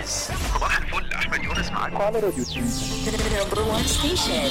يونس صباح الفل احمد يونس معاكم على راديو The number one station.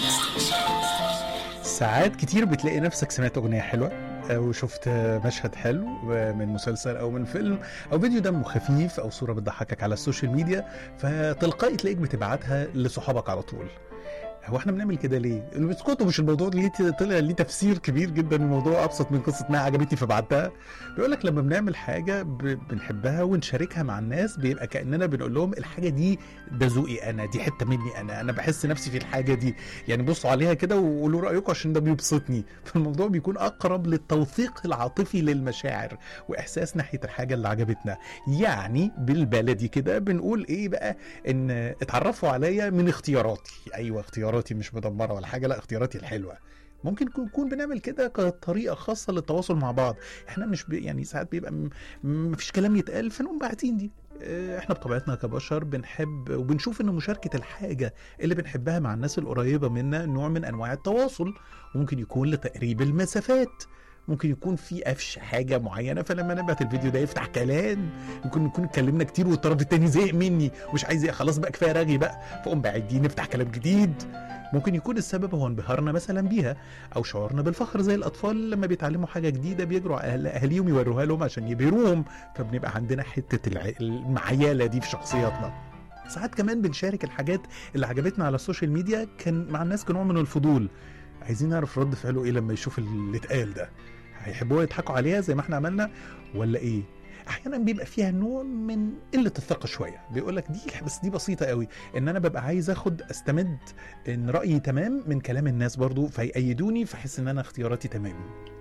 ساعات كتير بتلاقي نفسك سمعت أغنية حلوة أو شفت مشهد حلو من مسلسل أو من فيلم أو فيديو دمه خفيف أو صورة بتضحكك على السوشيال ميديا فتلقائي تلاقيك بتبعتها لصحابك على طول هو احنا بنعمل كده ليه؟ اللي بيسكتوا مش الموضوع ليه طلع ليه تفسير كبير جدا الموضوع ابسط من قصه انها عجبتني فبعتها بيقول لك لما بنعمل حاجه ب- بنحبها ونشاركها مع الناس بيبقى كاننا بنقول لهم الحاجه دي ده ذوقي انا دي حته مني انا انا بحس نفسي في الحاجه دي يعني بصوا عليها كده وقولوا رايكم عشان ده بيبسطني فالموضوع بيكون اقرب للتوثيق العاطفي للمشاعر واحساس ناحيه الحاجه اللي عجبتنا يعني بالبلدي كده بنقول ايه بقى ان اتعرفوا عليا من اختياراتي ايوه اختياراتي مش مدمره ولا حاجه لا اختياراتي الحلوه ممكن نكون بنعمل كده كطريقه خاصه للتواصل مع بعض احنا مش بي يعني ساعات بيبقى م- مفيش كلام يتقال فنقوم باعتين دي اه، احنا بطبيعتنا كبشر بنحب وبنشوف ان مشاركه الحاجه اللي بنحبها مع الناس القريبه منا نوع من انواع التواصل وممكن يكون لتقريب المسافات ممكن يكون في قفش حاجه معينه فلما نبعت الفيديو ده يفتح كلام ممكن نكون اتكلمنا كتير والطرف التاني زهق مني ومش عايز خلاص بقى كفايه رغي بقى فقوم باعدين نفتح كلام جديد ممكن يكون السبب هو انبهارنا مثلا بيها او شعورنا بالفخر زي الاطفال لما بيتعلموا حاجه جديده بيجروا على أهل- اهاليهم يوروها لهم عشان يبهروهم فبنبقى عندنا حته الع- المعياله دي في شخصياتنا ساعات كمان بنشارك الحاجات اللي عجبتنا على السوشيال ميديا كان مع الناس كنوع من الفضول عايزين نعرف رد فعله ايه لما يشوف اللي اتقال ده هيحبوها يضحكوا عليها زي ما احنا عملنا ولا ايه احيانا بيبقى فيها نوع من قله الثقه شويه بيقول لك دي بس دي بسيطه قوي ان انا ببقى عايز اخد استمد ان رايي تمام من كلام الناس برضو فيأيدوني فاحس ان انا اختياراتي تمام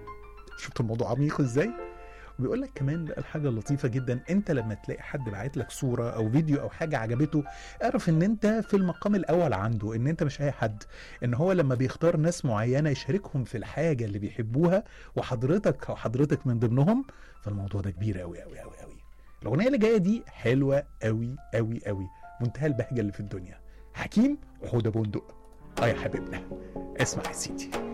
شفت الموضوع عميق ازاي وبيقول لك كمان بقى الحاجه اللطيفه جدا انت لما تلاقي حد باعت لك صوره او فيديو او حاجه عجبته اعرف ان انت في المقام الاول عنده ان انت مش اي حد ان هو لما بيختار ناس معينه يشاركهم في الحاجه اللي بيحبوها وحضرتك او حضرتك من ضمنهم فالموضوع ده كبير قوي قوي قوي قوي الاغنيه اللي جايه دي حلوه قوي قوي قوي منتهى البهجه اللي في الدنيا حكيم وحوده بندق اه يا حبيبنا اسمع يا سيدي